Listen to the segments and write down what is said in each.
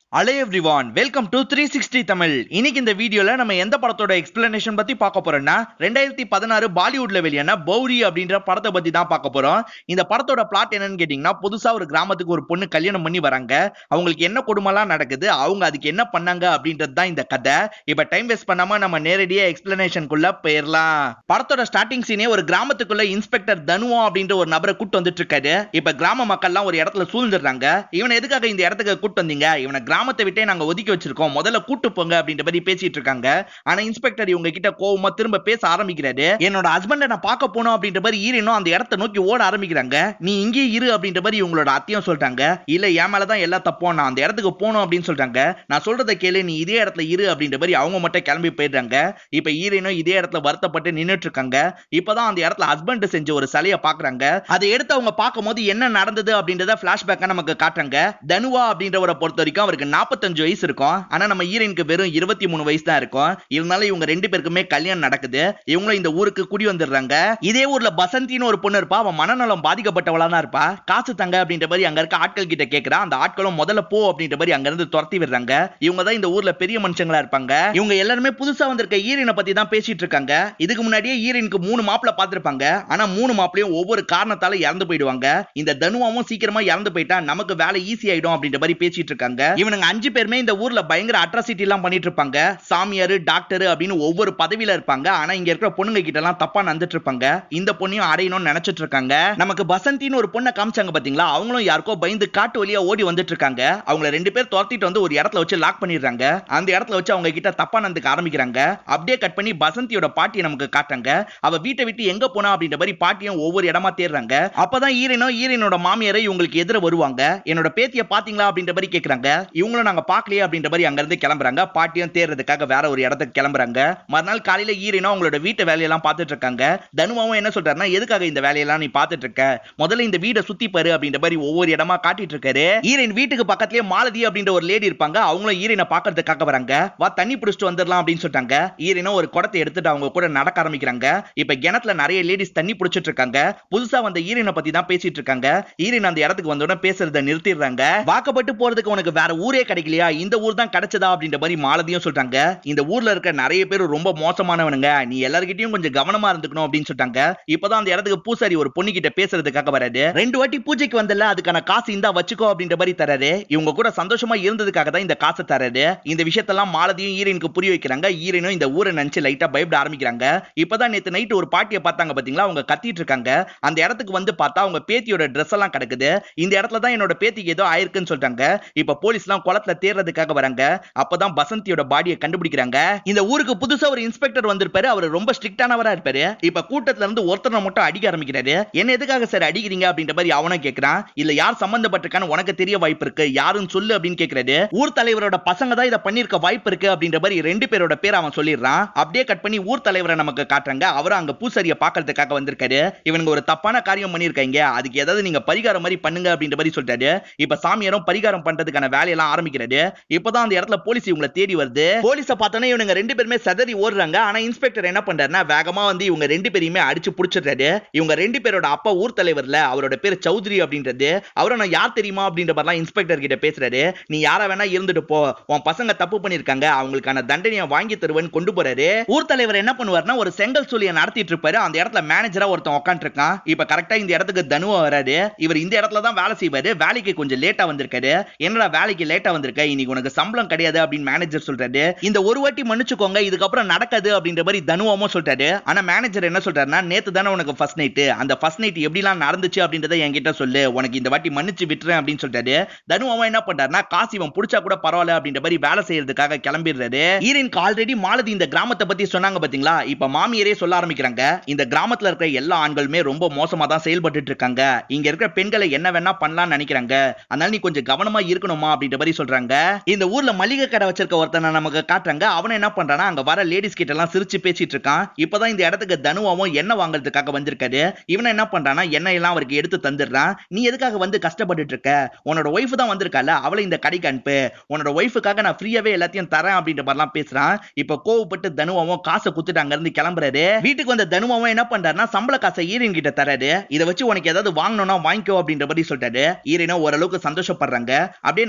அலே everyone welcome to three sixty Tamil இன்னைக்கு இந்த வீடியோல நம்ம எந்த படத்தோட எக்ஸ்பிளனேஷன் பத்தி பார்க்க போறோம்னா ரெண்டாயிரத்தி பதினாறு பாலிவுட்ல வெளியான பௌரி அப்படின்ற படத்தை பத்தி தான் பார்க்க போறோம் இந்த படத்தோட பிளாட் என்னன்னு கேட்டீங்கன்னா புதுசா ஒரு கிராமத்துக்கு ஒரு பொண்ணு கல்யாணம் பண்ணி வராங்க அவங்களுக்கு என்ன கொடுமைலாம் நடக்குது அவங்க அதுக்கு என்ன பண்ணாங்க அப்படின்றது தான் இந்த கதை இப்ப டைம் வேஸ்ட் பண்ணாம நம்ம நேரடியா எக்ஸ்பிளனேஷனுக்குள்ள போயிடலாம் படத்தோட ஸ்டார்டிங் சீனே ஒரு கிராமத்துக்குள்ள இன்ஸ்பெக்டர் தனுவா அப்படின்ற ஒரு நபரை கூட்டு வந்துட்டு இருக்காரு இப்ப கிராம மக்கள்லாம் ஒரு இடத்துல சூழ்ந்துடுறாங்க இவனை எதுக்காக இந்த இடத்துக்கு கூட்டு வந்தீங்க இவனை கிராமத்தை விட்டே நாங்க ஒதுக்கி வச்சிருக்கோம் முதல்ல கூட்டு போங்க அப்படின்ற மாதிரி பேசிட்டு இருக்காங்க ஆனா இன்ஸ்பெக்டர் இவங்க கிட்ட கோவமா திரும்ப பேச ஆரம்பிக்கிறாரு என்னோட ஹஸ்பண்டை நான் பார்க்க போனோம் அப்படின்ற மாதிரி ஈரனும் அந்த இடத்தை நோக்கி ஓட ஆரம்பிக்கிறாங்க நீ இங்கே இரு அப்படின்ற மாதிரி இவங்களோட அத்தியம் சொல்லிட்டாங்க இல்ல என் மேலதான் எல்லா தப்போம் நான் அந்த இடத்துக்கு போகணும் அப்படின்னு சொல்றாங்க நான் சொல்றதை கேளு நீ இதே இடத்துல இரு அப்படின்ற மாதிரி அவங்க மட்டும் கிளம்பி போயிடுறாங்க இப்ப ஈரனும் இதே இடத்துல வருத்தப்பட்டு நின்னுட்டு இருக்காங்க இப்பதான் அந்த இடத்துல ஹஸ்பண்ட் செஞ்ச ஒரு சிலையை பாக்குறாங்க அதை எடுத்து அவங்க பார்க்கும்போது என்ன நடந்தது அப்படின்றத பிளாஷ்பேக்கா நமக்கு காட்டுறாங்க தனுவா அப்படின்றவரை பொறுத்த வரைக்கும் அவருக்கு நாற்பத்தஞ்சு வயசு இருக்கும் ஆனா நம்ம ஈரனுக்கு வெறும் இருபத்தி மூணு வயசு தான் இருக்கும் இருந்தாலும் இவங்க ரெண்டு பேருக்குமே கல்யாணம் நடக்குது இவங்களும் இந்த ஊருக்கு குடி வந்துடுறாங்க இதே ஊர்ல பசந்தின்னு ஒரு பொண்ணு இருப்பா அவன் மனநலம் பாதிக்கப்பட்டவளா தான் இருப்பா காசு தங்க அப்படின்ற மாதிரி அங்க இருக்க ஆட்கள் கிட்ட கேக்குறா அந்த ஆட்களும் முதல்ல போ அப்படின்ற மாதிரி அங்க இருந்து துரத்தி விடுறாங்க இவங்க தான் இந்த ஊர்ல பெரிய மனுஷங்களா இருப்பாங்க இவங்க எல்லாருமே புதுசா வந்திருக்க ஈரனை பத்தி தான் பேசிட்டு இருக்காங்க இதுக்கு முன்னாடியே ஈரனுக்கு மூணு மாப்பிள பார்த்திருப்பாங்க ஆனா மூணு மாப்பிளையும் ஒவ்வொரு காரணத்தால இறந்து போயிடுவாங்க இந்த தனுவாவும் சீக்கிரமா இறந்து போயிட்டா நமக்கு வேலை ஈஸி ஆயிடும் அப்படின்ற மாதிரி பேசிட்டு இருக்காங்க இவனுங்க அஞ்சு பேருமே இந்த ஊர்ல பயங்கர அட்ராசிட்டி எல்லாம் பண்ணிட்டு இருப்பாங்க சாமியார் டாக்டர் அப்படின்னு ஒவ்வொரு பதவியில இருப்பாங்க ஆனா இங்க இருக்கிற பொண்ணுங்க கிட்ட எல்லாம் தப்பா நடந்துட்டு இருப்பாங்க இந்த பொண்ணையும் அடையணும்னு நினைச்சிட்டு இருக்காங்க நமக்கு பசந்தின்னு ஒரு பொண்ணை காமிச்சாங்க பாத்தீங்களா அவங்களும் யாருக்கோ பயந்து காட்டு வழியா ஓடி வந்துட்டு இருக்காங்க அவங்கள ரெண்டு பேர் துரத்திட்டு வந்து ஒரு இடத்துல வச்சு லாக் பண்ணிடுறாங்க அந்த இடத்துல வச்சு அவங்க கிட்ட தப்பா நடந்துக்க ஆரம்பிக்கிறாங்க அப்படியே கட் பண்ணி பசந்தியோட பாட்டியை நமக்கு காட்டுறாங்க அவ வீட்டை விட்டு எங்க போனா அப்படின்ற மாதிரி பாட்டியும் ஒவ்வொரு இடமா தேடுறாங்க அப்பதான் ஈரனோ ஈரனோட மாமியாரை இவங்களுக்கு எதிர வருவாங்க என்னோட பேத்திய பாத்தீங்களா அப்படின்ற மாதிரி கேக்குறாங்க இவங்களும் நாங்க பாக்கலையே அப்படின்ற மாதிரி அங்க இருந்து கிளம்புறாங்க பாட்டியும் தேடுறதுக்காக வேற ஒரு இடத்துக்கு கிளம்புறாங்க மறுநாள் காலையில ஈரனோ அவங்களோட வீட்டு வேலையெல்லாம் பார்த்துட்டு இருக்காங்க தனுமாவும் என்ன சொல்றாருன்னா எதுக்காக இந்த வேலையெல்லாம் நீ பார்த்துட்டு இருக்க முதல்ல இந்த வீடை சுத்தி பாரு அப்படின்ற மாதிரி ஒவ்வொரு இடமா காட்டிட்டு இருக்காரு ஈரன் வீட்டுக்கு பக்கத்துலயே மாலதி அப்படின்ற ஒரு லேடி இருப்பாங்க அவங்களும் ஈரனை பாக்குறதுக்காக வராங்க வா தண்ணி பிடிச்சிட்டு வந்துடலாம் அப்படின்னு சொல்லிட்டாங்க ஈரனும் ஒரு குடத்தை எடுத்துட்டு அவங்க கூட நடக்க ஆரம்பிக்கிறாங்க இப்ப கிணத்துல நிறைய லேடிஸ் தண்ணி பிடிச்சிட்டு இருக்காங்க புதுசா வந்த ஈரனை பத்தி தான் பேசிட்டு இருக்காங்க ஈரன் அந்த இடத்துக்கு வந்த உடனே பேசுறத நிறுத்திடுறாங்க வாக்கப்பட்டு போறதுக்கு உனக்கு வேற ஊரே கிடைக்கலையா இந்த ஊர் தான் கிடைச்சதா அப்படின்ற மாதிரி மாலதியும் சொல்றாங்க இந்த ஊர்ல இருக்க நிறைய பேர் ரொம்ப மோசமானவனுங்க நீ எல்லார்கிட்டயும் கொஞ்சம் கவனமா இருந்துக்கணும் அப்படின்னு சொல்லிட்டாங்க இப்பதான் அந்த இடத்துக்கு பூசாரி ஒரு பொண்ணு கிட்ட பேசுறதுக்காக வராரு ரெண்டு வாட்டி பூஜைக்கு வந்தல அதுக்கான காசு இந்தா வச்சுக்கோ அப்படின்ற மாதிரி தராரு இவங்க கூட சந்தோஷமா இருந்ததுக்காக தான் இந்த காசை தராரு இந்த விஷயத்தெல்லாம் மாலதியும் ஈரனுக்கு புரிய வைக்கிறாங்க ஈரனும் இந்த ஊரை நினைச்சு லைட்டா பயப்பட ஆரம்பிக்கிறாங்க இப்பதான் நேத்து நைட் ஒரு பாட்டியை பார்த்தாங்க பாத்தீங்களா அவங்க கத்திட்டு இருக்காங்க அந்த இடத்துக்கு வந்து பார்த்தா அவங்க பேத்தியோட ட்ரெஸ் எல்லாம் கிடக்குது இந்த இடத்துல தான் என்னோட பேத்திக்கு ஏதோ ஆயிருக்குன்னு சொல்றாங்க இப்ப போலீஸ் எல்லாம் குளத்துல தேடுறதுக்காக வராங்க அப்பதான் பசந்தியோட பாடியை கண்டுபிடிக்கிறாங்க இந்த ஊருக்கு புதுசா ஒரு இன்ஸ்பெக்டர் வந்திருப்பாரு அவர் ரொம்ப ஸ்ட்ரிக்டானவரா இருப்பாரு இப்ப கூட்டத்துல இருந்து ஒருத்தரை மட்டும் அடிக்க ஆரம்பிக்கிறாரு என்ன எதுக்காக சார் அடிக்கிறீங்க அப்படின்ற மாதிரி அவனும் கேக்குறான் இல்ல யார் சம்பந்தப்பட்டிருக்கான்னு உனக்கு தெரிய வாய்ப்பு இருக்கு யாருன்னு சொல்லு அப்படின்னு கேக்குறாரு ஊர் தலைவரோட பசங்க தான் இதை பண்ணிருக்க வாய்ப்பு இருக்கு அப்படின்ற மாதிரி ரெண்டு பேரோட பேர் அவன் சொல்லிடுறான் அப்படியே கட் பண்ணி ஊர் தலைவரை நமக்கு காட்டுறாங்க அவரும் அங்க பூசாரிய பாக்குறதுக்காக வந்திருக்காரு இவனுங்க ஒரு தப்பான காரியம் பண்ணிருக்காங்க அதுக்கு ஏதாவது நீங்க பரிகாரம் மாதிரி பண்ணுங்க அப்படின்ற மாதிரி சொல்லிட்டாரு இப்ப சாமியாரும் பரிகாரம் பண்றதுக்கான வேலையெல்லாம் ஆரம்பிக்கிறாரு இப்பதான் அந்த இடத்துல போலீஸ் இவங்களை தேடி வருது போலீஸ பார்த்தோன்னே இவனுங்க ரெண்டு பேருமே சதறி ஓடுறாங்க ஆனா இன்ஸ்பெக்டர் என்ன பண்றாருன்னா வேகமா வந்து இவங்க ரெண்டு பேரையுமே அடிச்சு புடிச்சிடுறாரு இவங்க ரெண்டு பேரோட அப்பா ஊர் தலைவர்ல அவரோட பேர் சௌத்ரி அப்படின்றது அவரை நான் யார் தெரியுமா அப்படின்ற மாதிரிலாம் இன்ஸ்பெக்டர் கிட்ட பேசுறாரு நீ யாரா வேணா இருந்துட்டு போ உன் பசங்க தப்பு பண்ணிருக்காங்க அவங்களுக்கான தண்டனையை வாங்கி தருவேன்னு கொண்டு போறாரு ஊர் தலைவர் என்ன பண்ணுவாருன்னா ஒரு செங்கல் சூழியை நடத்திட்டு இருப்பாரு அந்த இடத்துல மேனேஜரா ஒருத்தன் உட்காந்துருக்கான் இப்ப கரெக்டா இந்த இடத்துக்கு தனுவா வராரு இவர் இந்த இடத்துல தான் வேலை செய்வாரு வேலைக்கு கொஞ்சம் லேட்டா வந்திருக்காரு என்னடா வேலைக்கு லேட்டா வந்திருக்க இன்னைக்கு உனக்கு சம்பளம் கிடையாது அப்படின்னு மேனேஜர் சொல்றாரு இந்த ஒரு வாட்டி மன்னிச்சுக்கோங்க இதுக்கப்புறம் நடக்காது அப்படின்ற மாதிரி தனுவாவும் சொல்றாரு ஆனா மேனேஜர் என்ன சொல்றாருன்னா நேத்து தானே உனக்கு ஃபர்ஸ்ட் நைட் அந்த ஃபர்ஸ்ட் நைட் எப்படிலாம் நடந்துச்சு அப்படின்றத என்கிட்ட சொல்லு உனக்கு இந்த வாட்டி மன்னிச்சு விட்டுறேன் அப்படின்னு சொல்றாரு தனுவாவும் என்ன பண்றாருன்னா காசு இவன் புடிச்சா கூட பரவாயில்ல அப்படின்ற மாதிரி வேலை செய்யறதுக்காக கிளம்பிடுறாரு ஈரனுக்கு ஆல்ரெடி மாலதி இந்த கிராமத்தை பத்தி சொன்னாங்க பாத்தீங்களா இப்ப மாமியரே சொல்ல ஆரம்பிக்கிறாங்க இந்த கிராமத்துல இருக்கிற எல்லா ஆண்களுமே ரொம்ப மோசமா தான் செயல்பட்டு இருக்காங்க இங்க இருக்கிற பெண்களை என்ன வேணா பண்ணலாம்னு நினைக்கிறாங்க அதனால நீ கொஞ்சம் கவனமா இருக்கணுமா அப்படின்ற மாதிரி சொல்றாங்க இந்த ஊர்ல மளிகை கடை வச்சிருக்க ஒருத்தனை நமக்கு காட்டுறாங்க அவன் என்ன பண்றானா அங்க வர லேடிஸ் கிட்ட எல்லாம் சிரிச்சு பேசிட்டு இருக்கான் இப்பதான் இந்த இடத்துக்கு தனுவாவும் எண்ணெய் வாங்குறதுக்காக வந்திருக்காரு இவன் என்ன பண்றானா எண்ணெய் எல்லாம் அவருக்கு எடுத்து தந்துடுறான் நீ எதுக்காக வந்து கஷ்டப்பட்டுட்டு இருக்க உன்னோட ஒய்ஃப் தான் வந்திருக்கால அவளை இந்த கடைக்கு அனுப்பு உன்னோட ஒய்ஃபுக்காக நான் ஃப்ரீயாவே எல்லாத்தையும் தரேன் அப்படின்ற மாதிரிலாம் பேசுறான் இப்ப கோவப்பட்டு தனுவாவும் காசை குத்துட்டு அங்க இருந்து கிளம்புறாரு வீட்டுக்கு வந்த தனுவாவும் என்ன பண்றாருன்னா சம்பள காசை ஈரன் கிட்ட தராரு இதை வச்சு உனக்கு ஏதாவது வாங்கணும்னா வாங்கிக்கோ அப்படின்ற மாதிரி சொல்லிட்டாரு ஈரனும் ஓரளவுக்கு சந்தோஷப்படுறாங்க அப்படியே நாட்கள் கொஞ்சம்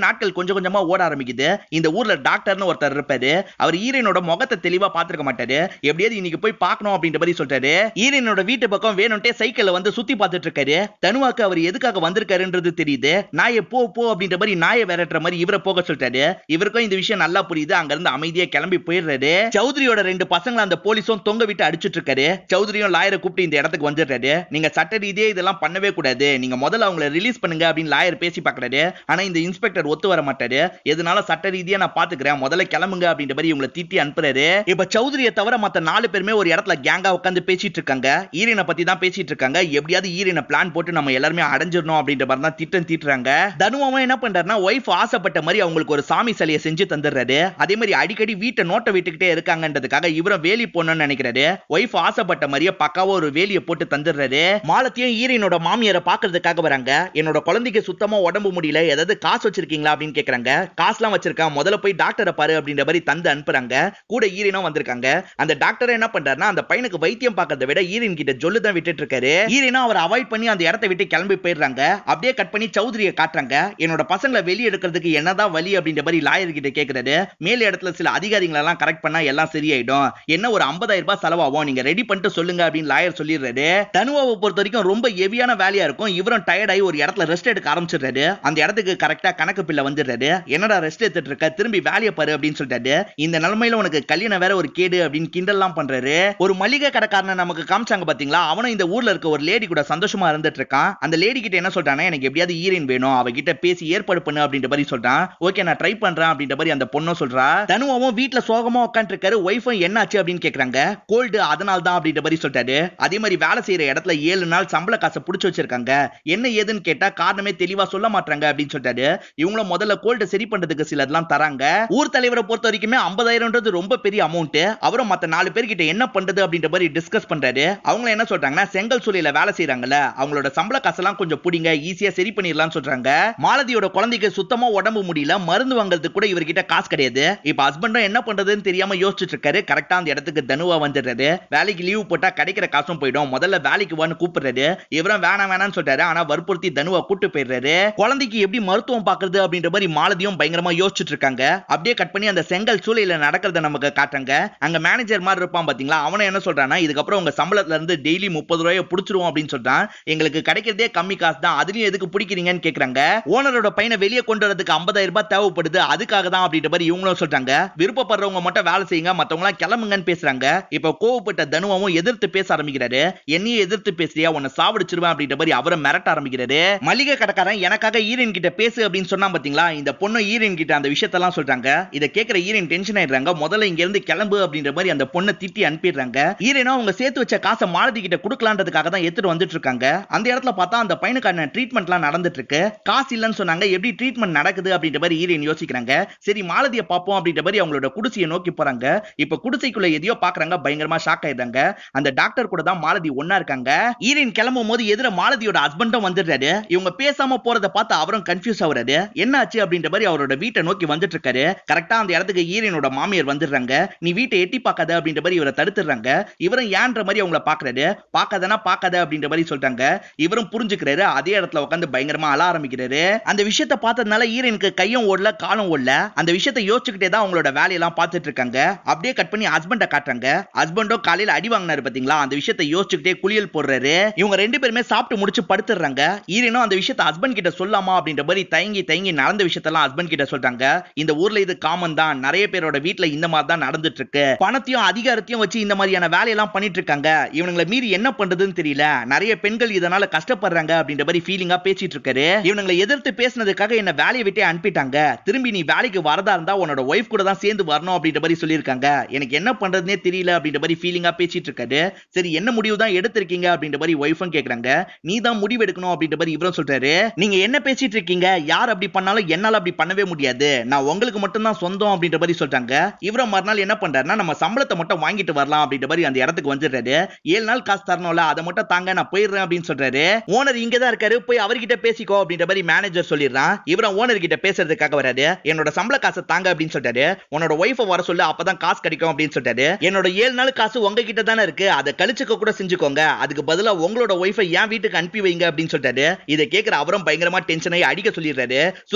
கொஞ்சம் கொஞ்சமா ஓட ஆரம்பிக்குது இந்த ஊர்ல டாக்டர்னு ஒருத்தர் இருப்பாரு அவர் ஈரனோட முகத்தை தெளிவா பாத்துருக்க மாட்டாரு எப்படியாவது இன்னைக்கு போய் பார்க்கணும் அப்படின்ற மாதிரி சொல்றாரு ஈரனோட வீட்டு பக்கம் வேணும்ட்டே சைக்கிள்ல வந்து சுத்தி பார்த்துட்டு இருக்காரு தனுவாக்கு அவர் எதுக்காக வந்திருக்காருன்றது தெரியுது நாயை போ போ அப்படின்ற மாதிரி நாயை விரட்டுற மாதிரி இவரை போக சொல்லிட்டாரு இவருக்கும் இந்த விஷயம் நல்லா புரியுது அங்க இருந்து அமைதியா கிளம்பி போயிடுறாரு சௌத்ரியோட ரெண்டு பசங்களை அந்த போலீஸும் தொங்க விட்டு அடிச்சிட்டு இருக்காரு சௌத்ரியும் லாயரை கூப்பிட்டு இந்த இடத்துக்கு வந்துடுறாரு நீங்க சட்ட ரீதியே இதெல்லாம் பண்ணவே கூடாது நீங்க முதல்ல அவங்கள ரிலீஸ் பண்ணுங்க அப்படின்னு லாயர் பேசி பாக்குறாரு ஆனா இந்த இன்ஸ்பெக்டர் ஒத்து வர மாட்டாரு எதனால சட்ட ரீதியா நான் பாத்துக்கிறேன் முதல்ல கிளம்புங்க அப்படின்ற மாதிரி இவங்களை திட்டி அனுப்புறாரு இப்ப சௌத்ரியை தவிர மத்த நாலு பேருமே ஒரு இடத்துல கேங்கா உட்காந்து பேசிட்டு இருக்காங்க ஈரனை பத்தி தான் பேசிட்டு இருக்காங்க எப்படியாவது ஈரனை பிளான் போட்டு நம்ம எல்லாருமே அடைஞ்சிடணும் அப்படின்ற மாதிரி தான் திட்டம் தீட்டுறாங்க தனுவாவும் என்ன பண்றாருன்னா ஒய்ஃப் ஆசைப்பட்ட மாதிரி அவங்களுக்கு ஒரு சாமி சிலையை செஞ்சு தந்துடுறாரு அதே மாதிரி அடிக்கடி வீட்டை நோட்டை விட்டுக்கிட்டே இருக்காங்கன்றதுக்காக இவரும் வேலி போடணும்னு நினைக்கிறாரு ஒய்ஃப் ஆசைப்பட்ட மாதிரியே பக்காவா ஒரு வேலியை போட்டு தந்துடுறாரு மாலத்தையும் ஈரனோட மாமியாரை பாக்குறதுக்காக வராங்க என்னோட குழந்தைக்கு சுத்தமா உடம்பு முடியல ஏதாவது காசு வச்சிருக்கீங்களா அப்படின்னு கேக்குறாங்க காசுலாம் வச்சிருக்கேன் முதல்ல போய் டாக்டரை பாரு அப்படின்ற மாதிரி தந்து அனுப்புறாங்க கூட ஈரனும் வந்திருக்காங்க அந்த டாக்டர் என்ன பண்றாருன்னா அந்த பையனுக்கு வைத்தியம் பார்க்கறத விட ஈரன் கிட்ட ஜொல்லு தான் விட்டுட்டு இருக்காரு ஈரனும் அவர் அவாய்ட் பண்ணி அந்த இடத்தை விட்டு கிளம்பி போயிடுறாங்க அப்படியே கட் பண்ணி சௌத்ரியை காட்டுறாங்க என்னோட பசங்களை வெளியே எடுக்கிறதுக்கு என்னதான் வழி அப்படின்ற மாதிரி லாயர் கிட்ட கேக்குறாரு மேல் இடத்துல சில அதிகாரிகளை எல்லாம் கரெக்ட் பண்ணா எல்லாம் சரியாயிடும் என்ன ஒரு 50000 ரூபாய் செலவாகும் நீங்க ரெடி பண்ணிட்டு சொல்லுங்க அப்படின்னு லாயர் சொல்லிடுறாரு தனுவாவை பொறுத்த வரைக்கும் ரொம்ப ஹெவியான வேலையா இருக்கும் இவரும் டயர்ட் ஆகி ஒரு இடத்துல ரெஸ்ட் எடுக்க ஆரம்பிச்சிடுறாரு அந்த இடத்துக்கு கரெக்டா கணக்கு பிள்ளை வந்துடுறாரு என்னடா ரெஸ்ட் எடுத்துட்டு இருக்க திரும்பி வேலையை பாரு அப்படின்னு சொல்லிட்டாரு இந்த நிலைமையில உனக்கு கல்யாணம் வேற ஒரு கேடு அப்படின்னு கிண்டல்லாம் பண்றாரு ஒரு மளிகை கடைக்காரனை நமக்கு காமிச்சாங்க பாத்தீங்களா அவனும் இந்த ஊர்ல இருக்க ஒரு லேடி கூட சந்தோஷமா இருந்துட்டு இருக்கான் அந்த லேடி கிட்ட என்ன சொல்றானா எனக்கு எப்படியாவது ஈரின் வேணும் அவகிட்ட பேசி ஏற்பாடு பண்ணு அப்படின்ற மாதிரி சொல்றான் ஓகே நான் ட்ரை பண்றேன் அப்படின்ற மாதிரி அந்த பொண்ணும் சொல்றா தனுவாவும் வீட்ல சோகமா உட்காந்துட்டு இருக்காரு ஒய்ஃபும் என்னாச்சு அப்படின்னு கேக்குறாங்க கோல்டு அதனால தான் அப்படின்ற மாதிரி சொல்லிட்டாரு அதே மாதிரி வேலை செய்யற இடத்துல ஏழு நாள் சம்பள காசை புடிச்சு வச்சிருக்காங்க என்ன ஏதுன்னு கேட்டா காரணமே தெளிவா சொல்ல மாட்டாங்க அப்படின்னு சொல்லிட்டாரு இவங்களும் முதல்ல கோல்டு சரி பண்றதுக்கு சிலதெல்லாம் தராங்க ஊர் தலைவரை பொறுத்த வரைக்குமே ஐம்பதாயிரம்ன்றது ரொம்ப பெரிய அமௌண்ட் அவரும் மத்த நாலு பேர்கிட்ட என்ன பண்றது அப்படின்ற மாதிரி டிஸ்கஸ் பண்றாரு அவங்க என்ன சொல்றாங்கன்னா செங்கல் சூளையில வேலை செய்யறாங்கல்ல அவங்களோட சம்பள காசெல்லாம் கொஞ்சம் புடிங்க ஈஸியா சரி பண்ணிடலாம்னு சொல்றாங்க மாலதியோட குழந்தைக்கு சுத்தமா உடம்பு முடியல மருந்து வாங்குறதுக்கு கூட இவர்கிட்ட காசு கிடையாது இப்ப ஹஸ்பண்டும் என்ன பண்றதுன்னு தெரியாம யோசிச்சுட்டு இருக்காரு கரெக்டா அந்த இடத்துக்கு தனுவா வந்துடுறாரு வேலைக்கு லீவ் போட்டா கிடைக்கிற காசும் போயிடும் முதல்ல வேலைக்கு வான்னு கூப்பிடுறாரு இவரும் வேணாம் வேணாம்னு சொல்றாரு ஆனா வற்புறுத்தி தனுவா கூட்டு போயிடுறாரு குழந்தைக்கு எப்படி மருத்துவம் பாக்குறது அப்படின்ற மாதிரி மாலதியும் பயங்கரமா யோசிச்சுட்டு இருக்காங்க அப்படியே கட் பண்ணி அந்த செங்கல் சூளையில நடக்கிறத நமக்கு காட்டுறாங்க அங்க மேனேஜர் மாதிரி இருப்பான் பாத்தீங்களா அவன என்ன சொல்றானா இதுக்கப்புறம் உங்க சம்பளத்துல இருந்து டெய்லி முப்பது ரூபாயை புடிச்சிருவோம் அப்படின்னு சொல்றான் எங்களுக்கு கிடைக்கிறதே கம்மி காசு தான் அதுலயும் எதுக்கு பிடிக்கிறீங்கன்னு கேக்குறாங்க ஓனரோட பையனை வெளியே கொண்டு வரதுக்கு 50000 ரூபாய் தேவைப்படுது அதுக்காக தான் அப்படின்ற மாதிரி இவங்களும் சொல்றாங்க விருப்பப்படுறவங்க மட்டும் வேலை செய்யுங்க மத்தவங்க எல்லாம் கிளம்புங்கன்னு பேசுறாங்க இப்ப கோவப்பட்ட தனுவாவும் எதிர்த்து பேச ஆரம்பிக்கிறாரு என்னையும் எதிர்த்து பேசுறியா உன்னை சாவடிச்சிருவேன் அப்படின்ற மாதிரி அவரை மிரட்ட ஆரம்பிக்கிறாரு மளிகை கடைக்காரன் எனக்காக ஈரன் கிட்ட பேசு அப்படின்னு சொன்னா பாத்தீங்களா இந்த பொண்ணு ஈரன் கிட்ட அந்த விஷயத்தெல்லாம் சொல்றாங்க இதை கேட்கிற ஈரன் டென்ஷன் ஆயிடுறாங்க முதல்ல இங்க இருந்து கிளம்பு அப்படின்ற மாதிரி அந்த பொண்ணை திட்டி அனுப்பிடுறாங்க ஈரனும் அவங்க சேர்த்து வச்ச காசை மாலதி கிட்ட கொடுக்கலான்றதுக்காக தான் எடுத்துட்டு வந்துட்டு இருக்காங்க அந்த இடத்துல பார்த்தா அந்த பையனுக்கான ட்ரீட்மெண்ட்லாம் நடந்துட்டு இருக்கு காசு இல்லைன்னு சொன்னாங்க எப்படி ட்ரீட்மெண்ட் நடக்குது அப்படின்ற மாதிரி ஈரன் யோசிக்கிறாங்க சரி மாலதியை பார்ப்போம் அப்படின்ற மாதிரி அவங்களோட குடிசையை நோக்கி போறாங்க இப்ப குடிசைக்குள்ள எதையோ பாக்குறாங்க பயங்கரமா ஷாக் ஆயிடுறாங்க அந்த டாக்டர் கூட தான் மாலதி ஒன்னா இருக்காங்க ஈரன் கிளம்பும் போது எதிர மாலதியோட ஹஸ்பண்டும் வந்துடுறாரு இவங்க பேசாம போறத பார்த்து அவரும் கன்ஃபியூஸ் ஆகுறாரு என்ன ஆச்சு அப்படின்ற மாதிரி அவரோட வீட்டை நோக்கி வந்துட்டு இருக்காரு கரெக்டா அந்த இடத்துக்கு ஈரனோட மாமியார் வந்துடுறாங்க நீ வீட்டை எட்டி பார்க்காத அப்படின்ற மாதிரி இவரை தடுத்துறாங்க இவரும் ஏன்ற மாதிரி அவங்கள பாக்குறாரு பார்க்காதனா பார்க்காத அப்படின்ற மாதிரி சொல்றாங்க இவரும் புரிஞ்சுக்கிறாரு அதே இடத்துல உட்காந்து பயங்கரமா அழ ஆரம்பிக்கிறாரு அந்த விஷயத்த பார்த்ததுனால ஈரனுக்கு கையும் ஓடல காலும் ஓடல அந்த விஷயத்தை யோசிச்சுக்கிட்டே தான் அவங்களோட வேலையெல்லாம் பார்த்துட்டு இருக்காங்க அப்படியே கட் பண்ணி ஹஸ்பண்ட காட்டுறாங்க ஹஸ்பண்டும் காலையில அடி வாங்கினாரு பாத்தீங்களா அந்த விஷயத்தை யோசிச்சுக்கிட்டே குளியல் போடுறாரு இவங்க ரெண்டு பேருமே சாப்பிட்டு முடிச்சு படுத்துறாங்க ஈரனும் அந்த விஷயத்தை ஹஸ்பண்ட் கிட்ட சொல்லாமா அப்படின்ற மாதிரி தயங்கி தயங்கி நடந்த விஷயத்தெல்லாம் ஹஸ்பண்ட் கிட்ட சொல்றாங்க இந்த ஊர்ல இது காமன் தான் நிறைய பேரோட வீட்ல இந்த மாதிரி தான் நடந்துட்டு இருக்கு பணத்தையும் அதிகாரத்தையும் வச்சு இந்த மாதிரியான வேலையெல்லாம் பண்ணிட்டு இருக்காங்க இவனுங்களை மீறி என்ன பண்றதுன்னு தெரியல நிறைய பெண்கள் இதனால கஷ்டப்படுறாங்க அப்படின்ற மாதிரி ஃபீலிங்கா பேசிட்டு இருக்காரு இவனுங்களை எதிர்த்து பேசினதுக்காக என்ன வேலையை விட்டே அனுப்பிட்டாங்க திரும்பி நீ வேலைக்கு வரதா இருந்தா உன்னோட ஒய்ஃப் கூட தான் சேர்ந்து வரணும் அப்படின்ற மாதிரி சொல்லியிருக்காங்க எனக்கு என்ன பண்றதுனே தெரியல அப்படின்ற மாதிரி ஃபீலிங்கா பேசிட்டு இருக்காரு சரி என்ன முடிவு தான் எடுத்திருக்கீங்க அப்படின்ற மாதிரி ஒய்ஃபும் கேக்குறாங்க நீ தான் முடிவு எடுக்கணும் அப்படின்ற மாதிரி இவரும் சொல்றாரு நீங்க என்ன பேசிட்டு இருக்கீங்க யார் அப்படி பண்ணாலும் என்னால அப்படி பண்ணவே முடியாது நான் உங்களுக்கு மட்டும் தான் சொந்தம் அப்படின்ற மாதிரி சொல்றாங்க இவரும் மறுநாள் என்ன பண்றாருன்னா நம்ம சம்பளத்தை மட்டும் வாங்கிட்டு வரலாம் அப்படின்ற மாதிரி அந்த இடத்துக்கு வந்துடுறாரு ஏழு நாள் காசு தரணும்ல அதை மட்டும் தாங்க நான் போயிடுறேன் அப்படின்னு சொல்றாரு ஓனர் இங்க தான் இருக்காரு போய் அவர்கிட்ட பேசிக்கோ அப்படின்ற மாதிரி மேனேஜர் சொல்லிடுறான் இவரும் ஓனர் கிட்ட பேசுறதுக்காக வராரு என்னோட சம்பள காசை தாங்க அப்படின்னு சொல்றாரு உன்னோட ஒய்ஃபை வர சொல்லு அப்பதான் காசு கிடைக்கும் அப்படின்னு சொல்றாரு என்னோட ஏழு நாள் காசு உங்ககிட்ட தானே இருக்கு அதை கழிச்சுக்க கூட செஞ்சுக்கோங்க அதுக்கு பதிலா உங்களோட ஒய்ஃபை என் வீட்டுக்கு அனுப்பி வைங்க அப்படின்னு சொல்றாரு இதை கேட்கிற அவரும் பயங்கரமா டென்ஷன் ஆகி அடிக்க சொல்லிடுறாரு சுத்தி இருக்க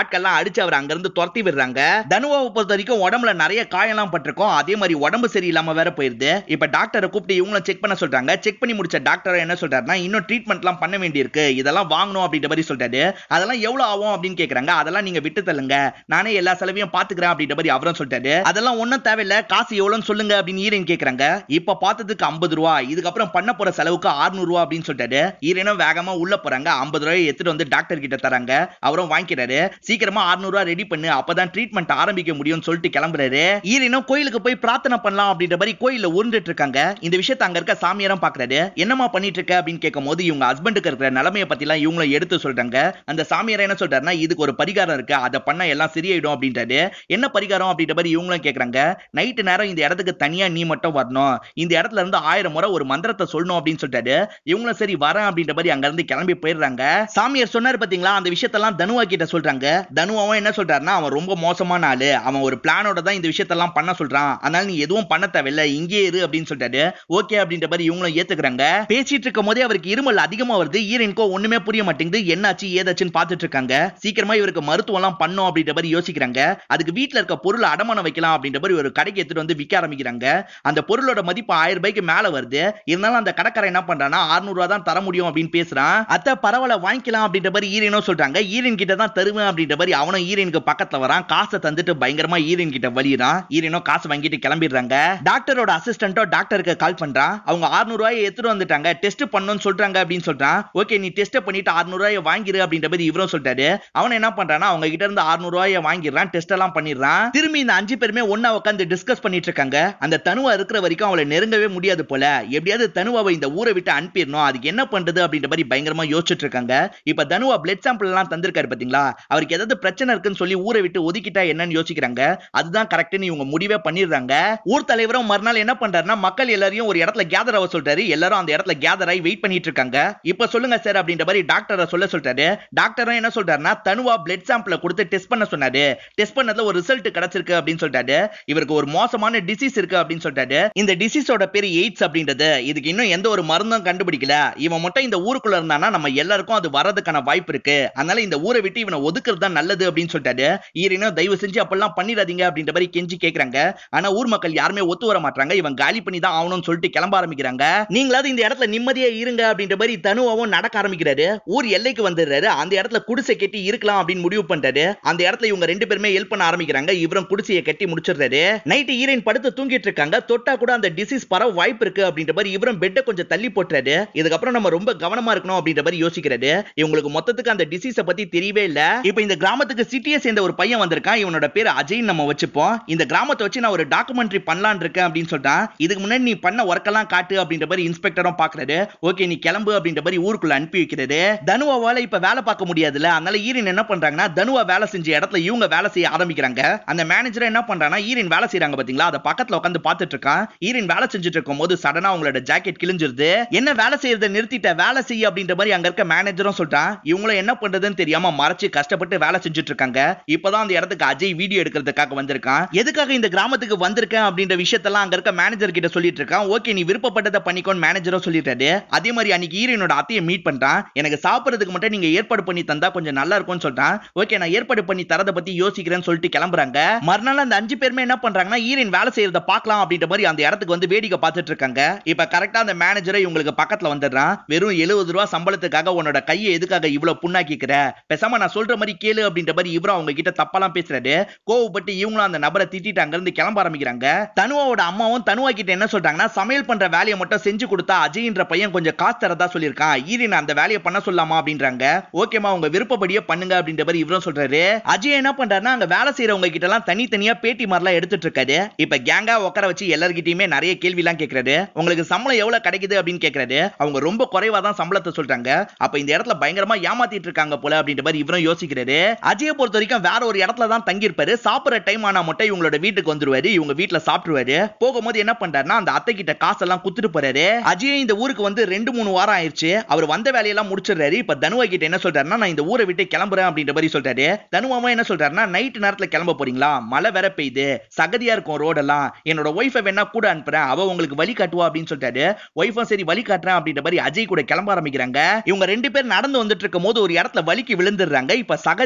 ஆட்கள்லாம் அடிச்சு அவர் அங்கிருந்து துரத்தி விடுறாங்க தனுவாவை பொறுத்த வரைக்கும் உடம்புல நிறைய காயம்லாம் பட்டிருக்கும் அதே மாதிரி உடம்பு சரியில்லாம வேற போயிருது இப்ப டாக்டரை கூப்பிட்டு இவங்களும் செக் பண்ண சொல்றாங்க செக் பண்ணி முடிச்ச டாக்டர் என்ன சொல்றாருன்னா இன்னும் ட்ரீட்மெண்ட்லாம் பண்ண வேண்டியிருக்கு இதெல்லாம் வாங்கணும் அப்படின்ற மாதிரி சொல்றாரு அதெல்லாம் எவ்வளவு ஆகும் அப்படின்னு கேக்குறாங்க அதெல்லாம் நீங்க விட்டு தள்ளுங்க நானே எல்லா செலவையும் பாத்துக்கிறேன் அப்படின்ற மாதிரி அவரும் சொல்லிட்டாரு அதெல்லாம் ஒண்ணும் தேவையில்ல காசு எவ்வளவுன்னு சொல்லுங்க அப்படின்னு ஈரன் கேக்குறாங்க இப்ப பார்த்ததுக்கு ஐம்பது ரூபா இதுக்கப்புறம் பண்ண போற செலவுக்கு 600 ரூபா அப்படின்னு சொல்லிட்டாரு ஈரனும் வேகமா உள்ள போறாங்க ஐம்பது ரூபாய் எடுத்துட்டு வந்து டாக்டர் கிட்ட தராங்க அவரும் வாங்கிக்கிறாரு சீக்கிரமா 600 ரூபா ரெடி பண்ணு அப்பதான் ட்ரீட்மெண்ட் ஆரம்பிக்க முடியும்னு சொல்லிட்டு கிளம்புறாரு ஈரனும் கோயிலுக்கு போய் பிரார்த்தனை பண்ணலாம் அப்படின்ற மாதிரி கோயில்ல உருண்டுட்டு இருக்காங்க இந்த விஷயத்தை அங்க இருக்க சாமியாரும் பாக்குறாரு என்னமா பண்ணிட்டு இருக்க அப்படின்னு கேட்கும் போது இவங்க ஹஸ்பண்டுக்கு இருக்கிற நிலைமையை பத்தி எல்லாம் இவங்களும் எடுத்து சொல்றாங்க அந்த சாமியார் என்ன சொல்றாருன்னா இதுக்கு ஒரு பரிகாரம் இருக்கு அதை பண்ண எல்லாம் சரியாயிடும் அப்படின்றாரு என்ன பரிகாரம் அப்படின்ற மாதிரி இவங்களும் கேக்குறாங்க நைட்டு நேரம் இந்த இடத்துக்கு தனியா நீ மட்டும் வரணும் இந்த இடத்துல இருந்து ஆயிரம் முறை ஒரு மந்திரத்தை சொல்லணும் அப்படின்னு சொல்லிட்டாரு இவங்களும் சரி வரேன் அப்படின்ற மாதிரி அங்க இருந்து கிளம்பி போயிடுறாங்க சாமியார் சொன்னாரு பாத்தீங்களா அந்த விஷயத்தெல்லாம் தனுவா கிட்ட சொல்றாங்க தனுவாவும் என்ன சொல்றாருன்னா அவன் ரொம்ப மோசமான ஆளு அவன் ஒரு பிளானோட தான் இந்த விஷயத்தெல்லாம் பண்ண சொல்றான் அதனால நீ எதுவும் பண்ண தேவையில்ல இங்கே இரு அப்படின்னு சொல்லிட்டாரு ஓகே அப்படின்ற மாதிரி இவங்களும் ஏத்துக்கிறாங்க பேசிட்டு இருக்கும் போதே அவருக்கு இருமல் அதிகமா வருது ஈரனுக்கோ ஒண்ணுமே புரிய மாட்டேங்குது என்னாச்சு ஏதாச்சுன்னு பாத்துட்டு இருக்காங்க சீக்கிரமா இவருக்கு மருத்துவம் எல்லாம் பண்ணும் அப்படின்ற மாதிரி யோசிக்கிறாங்க அதுக்கு வீட்ல இருக்க பொருளை அடமானம் வைக்கலாம் அப்படின்ற மாதிரி ஒரு கடைக்கு எடுத்துட்டு வந்து விற்க ஆரம்பிக்கிறாங்க அந்த பொருளோட மதிப்பு ஆயிரம் ரூபாய்க்கு மேல வருது இருந்தாலும் அந்த கடைக்காரன் என்ன பண்றான்னா 600 ரூபா தான் தர முடியும் அப்படின்னு பேசுறான் அத்தை பரவாயில்ல வாங்கிக்கலாம் அப்படின்ற மாதிரி ஈரனும் சொல்றாங்க ஈரன் கிட்ட தான் தருவேன் அப்படின்ற மாதிரி அவனும் ஈரனுக்கு பக்கத்துல வரான் காசை தந்துட்டு பயங்கரமா ஈரன் கிட்ட வலிறான் ஈரனும் காசு வாங்கிட்டு கிளம்பிடுறாங்க டாக்டரோட அசிஸ்டன்ட்டோ டாக்டருக்கு கால் பண்றான் அவங்க 600 ரூபாயை எடுத்துட்டு வந்துட்டாங்க டெஸ்ட் பண்ணணும்னு சொல்றாங்க அப்படின்னு சொல்றான் ஓகே நீ டெஸ்ட் பண்ணிட்டு 600 ரூபாயை வாங்கிரு அப்படின்ற மாதிரி இவரும் சொல்லிட்டாரு அவன் என்ன பண்றானா அவங்க கிட்ட இருந்து 600 ரூபாயை வாங்கிடுறான் டெஸ்ட் எல்லாம் பண்ணிடுறான் திரும்பி இந்த அஞ்சு பேருமே ஒண்ணா உட்காந்து டிஸ்கஸ் பண்ணிட்டு இருக்காங்க அந்த தனுவா இருக்கிற வரைக்கும் அவளை நெருங்கவே முடியாது போல எப்படியாவது தனுவாவை இந்த ஊரை விட்டு அனுப்பிடணும் அதுக்கு என்ன பண்றது அப்படின்ற மாதிரி பயங்கரமா யோசிச்சுட்டு இருக்காங்க இப்ப தனுவா பிளட் சாம்பிள் எல்லாம் தந்திருக்காரு பாத்தீங்களா அவருக்கு ஏதாவது பிரச்சனை இருக்குன்னு சொல்லி ஊரை விட்டு ஒதுக்கிட்டா என்னன்னு யோசிக்கிறாங்க அதுதான் கரெக்ட்னு இவங்க முடிவே பண்ணிடுறாங்க ஊர் தலைவரும் மறுநாள் என்ன பண்றாருன்னா மக்கள் எல்லாரையும் ஒரு இடத்துல கேதர் ஆக சொல்றாரு எல்லாரும் அந்த இடத்துல கேதர் ஆகி வெயிட் பண்ணிட்டு இருக்காங்க இப்ப சொல்லுங்க சார் அப்படின்ற மாதிரி டாக்டரை சொல்ல சொல்றாரு டாக்டரும் என்ன சொல்றாருன்னா தனுவா பிளட் சாம்பிள கொடுத்து டெஸ்ட் பண்ண சொன்னாரு டெஸ்ட் பண்ணதுல ஒரு ரிசல்ட் கிடைச்சிருக்கு அப்படின்னு சொல்லிட்டாரு இவருக்கு ஒரு மோசமான டிசீஸ் இருக்கு அப்படின்னு சொல்லிட்டாரு இந்த டிசீஸோட பேரு எய்ட்ஸ் அப்படின்றது இதுக்கு இன்னும் எந்த ஒரு மருந்தும் கண்டுபிடிக்கல இவன் மட்டும் இந்த ஊருக்குள்ள இருந்தானா நம்ம எல்லாருக்கும் அது வரதுக்கான வாய்ப்பு இருக்கு அதனால இந்த ஊரை விட்டு இவனை ஒதுக்குறது தான் நல்லது அப்படின்னு சொல்லிட்டாரு ஈரனும் தயவு செஞ்சு அப்பெல்லாம் பண்ணிடாதீங்க அப்படின்ற மாதிரி கெஞ்சி கேக்குறாங்க ஆனா ஊர் மக்கள் யாருமே ஒத்து வர மாட்டாங்க இவன் காலி பண்ணி தான் ஆகணும்னு சொல்லிட்டு கிளம்ப ஆரம்பிக்கிறாங்க நீங்களாவது இந்த இடத்துல நிம்மதியா இருங்க அப்படின்ற மாதிரி தனுவாவும் நடக்க ஆரம்பிக்கிறாரு ஊர் எல்லைக்கு வந்துடுறாரு அந்த இடத்துல குடிசை கட்டி இருக்கலாம் அப்படின்னு முடிவு பண்றாரு அந்த இடத்துல இவங்க ரெண்டு பேருமே ஹெல்ப் பண்ண ஆரம்பிக்கிறாங்க இவரும் குடிசையை கட்டி முடிச்சிடுறாரு நைட்டு ஈரன் படுத்து தூங்கிட்டு இருக்காங்க தொட்டா கூட அந்த டிசீஸ் பரவ வாய்ப்பு இருக்கு அப்படின்ற மாதிரி இவரும் பெட்டை கொஞ்சம் தள்ளி போட்டுறாரு இதுக்கப்புறம் நம்ம ரொம்ப கவனமா இருக்கணும் அப்படின்ற மாதிரி யோசிக்கிறாரு இவங்களுக்கு மொத்தத்துக்கு அந்த டிசீஸ பத்தி தெரியவே இல்ல இப்போ இந்த கிராமத்துக்கு சிட்டியை சேர்ந்த ஒரு பையன் வந்திருக்கான் இவனோட பேர் அஜய் நம்ம வச்சுப்போம் இந்த கிராமத்தை வச்சு நான் ஒரு டாக்குமெண்ட்ரி பண்ணலாம்னு இருக்கேன் அப்படின்னு சொல்லிட்டான் இதுக்கு முன்னாடி நீ பண்ண ஒர்க் எல்லாம் காட்டு அப்படின்ற மாதிரி இன்ஸ்பெக்டரும் பாக்குறாரு ஓகே நீ கிளம்பு அப்படின்ற மாதிரி ஊருக்குள்ள அனுப்பி வைக்கிறாரு தனுவாவால இப்ப வேலை பார்க்க முடியாதுல்ல அதனால ஈரன் என்ன பண்றாங்கன்னா தனுவா வேலை செஞ்ச இடத்துல இவங்க வேலை செய்ய ஆரம்பிக்கிறாங்க அந்த மேனேஜர் என்ன பண்றானா ஈரன் வேலை செய்யறாங்க பாத்தீங்களா அதை பக்கத்துல உட்காந்து பார்த்துட்டு இருக்கான் ஈரன் வேலை செஞ்சுட்டு இருக்கும் போது சடனா அவங்களோட ஜாக்கெட் கிழிஞ்சிருது என்ன வேலை செய்யறத நிறுத்திட்ட வேலை செய்ய அப்படின்ற மாதிரி அங்க இருக்க மேனேஜரும் சொல்றான் இவங்களும் என்ன பண்றதுன்னு தெரியாம மறைச்சு கஷ்டப்பட்டு வேலை செஞ்சுட்டு இருக்காங்க இப்பதான் அந்த இடத்துக்கு அஜய் வீடியோ எடுக்கிறதுக்காக வந்திருக்கான் எதுக்காக இந்த கிராமத்துக்கு வந்திருக்கேன் அப்படின்ற விஷயத்தெல்லாம் அங்க இருக்க மேனேஜர் கிட்ட சொல்லிட்டு இருக்கான் ஓகே நீ விருப்பப்பட்டதை பண்ணிக்கோன்னு மேனேஜரும் சொல்லிட்டாரு அதே மாதிரி அன்னைக்கு ஈரனோட அத்தையை மீட் பண்றான் எனக்கு சாப்பிடுறதுக்கு மட்டும் நீங்க ஏற்பாடு பண்ணி தந்தா கொஞ்சம் நல்லா இருக்கும்னு சொல்றான் ஓகே நான் ஏற்பாடு பண்ணி தரதை பத்தி யோசிக்கிறேன்னு சொல்லிட்டு கிளம்புறாங்க மறுநாள் அந்த அஞ்சு பேருமே என்ன பண்றாங்கன்னா ஈரன் வேலை செய்யறத பார்க்கலாம் அப்படின்ற மாதிரி அந்த இடத்துக்கு வந்து வேடிக்கை பார்த்துட்டு இருக்காங்க இப்ப கரெக்டா அந்த மேனேஜரை இவங்களுக்கு பக்கத்துல வந்துடுறான் வெறும் எழுபது ரூபா சம்பளத்துக்காக உன்னோட கையை எதுக்காக இவ்வளவு புண்ணாக்கிக்கிற பேசாம நான் சொல்ற மாதிரி கேளு அப்படின்ற மாதிரி இவரும் அவங்க கிட்ட தப்பாலாம் பேசுறாரு கோவப்பட்டு இவங்களும் அந்த நபரை திட்டிட்டு அங்க இருந்து கிளம்ப ஆரம்பிக்கிறாங்க தனுவாவோட அம்மாவும் தனுவா கிட்ட என்ன சொல்றாங்கன்னா சமையல் பண்ற வேலையை மட்டும் செஞ்சு கொடுத்தா அஜய்ன்ற பையன் கொஞ்சம் காசு தரதா சொல்லியிருக்கான் ஈரின் அந்த வேலையை பண்ண சொல்லாமா அப்படின்றாங்க ஓகேமா உங்க விருப்பப்படியே பண்ணுங்க அப்படின்ற மாதிரி இவரும் சொல்றாரு அஜய் என்ன பண்றாருன்னா அங்க வேலை செய்யறவங்க கிட்ட எல்லாம் தனித்தனியா பேட்டி மாதிரிலாம் எடுத்துட்டு இருக்காரு இப்ப கேங்கா உட்கார வச்சு எல்லார்கிட்டயுமே நிறைய கேள்வி எல்லாம் கேக்குறாரு உங்களுக்கு சம்பளம் எவ்வளவு கிடைக்குது அப்படின்னு கேக்குறாரு அவங்க ரொம்ப குறைவா தான் சம்பளத்தை சொல்றாங்க அப்ப இந்த இடத்துல பயங்கரமா ஏமாத்திட்டு இருக்காங்க போல அப்படின்ற மாதிரி இவரும் யோசிக்கிறாரு அஜயை பொறுத்த வரைக்கும் வேற ஒரு இடத்துல தான் தங்கியிருப்பாரு சாப்பிடுற டைம் ஆனா மட்டும் இவங்களோட வீட்டுக்கு வந்துருவாரு இவங்க வீட்டுல சாப்பிட்டுருவாரு போகும்போது என்ன பண்றாருன்னா அந்த அத்தை கிட்ட காசெல்லாம் குத்துட்டு போறாரு அஜய் இந்த ஊருக்கு வந்து ரெண்டு மூணு வாரம் ஆயிடுச்சு அவர் வந்த வேலையெல்லாம் முடிச்சிடுறாரு இப்ப தனுவா கிட்ட என்ன சொல்றாருன்னா நான் இந்த ஊரை விட்டு கிளம்புறேன் அப்படின்ற மாதிரி சொல்றாரு தனுவாமா என்ன சொல்றாருன்னா நைட் நேரத்துல கிளம்ப போறீங்களா மழை வேற பெய்யுது சகதியா இருக்கும் ரோடெல்லாம் என்னோட ஒய்ஃபை வேணா கூட அனுப்புறேன் அவ உங்களுக்கு வழி காட்டுவா அப்படின்னு சொல்லிட்டாரு ஒய்ஃபும் சரி வழி காட்டுறேன் அப்படின்ற மாதிரி அஜய் கூட கிளம்ப ஆரம்பிக்கிறாங்க இவங்க ரெண்டு பேர் நடந்து வந்துட்டு இருக்கும் போது ஒரு இடத்துல வலிக்கு விழுந்துடுறாங்க இப்ப சகதி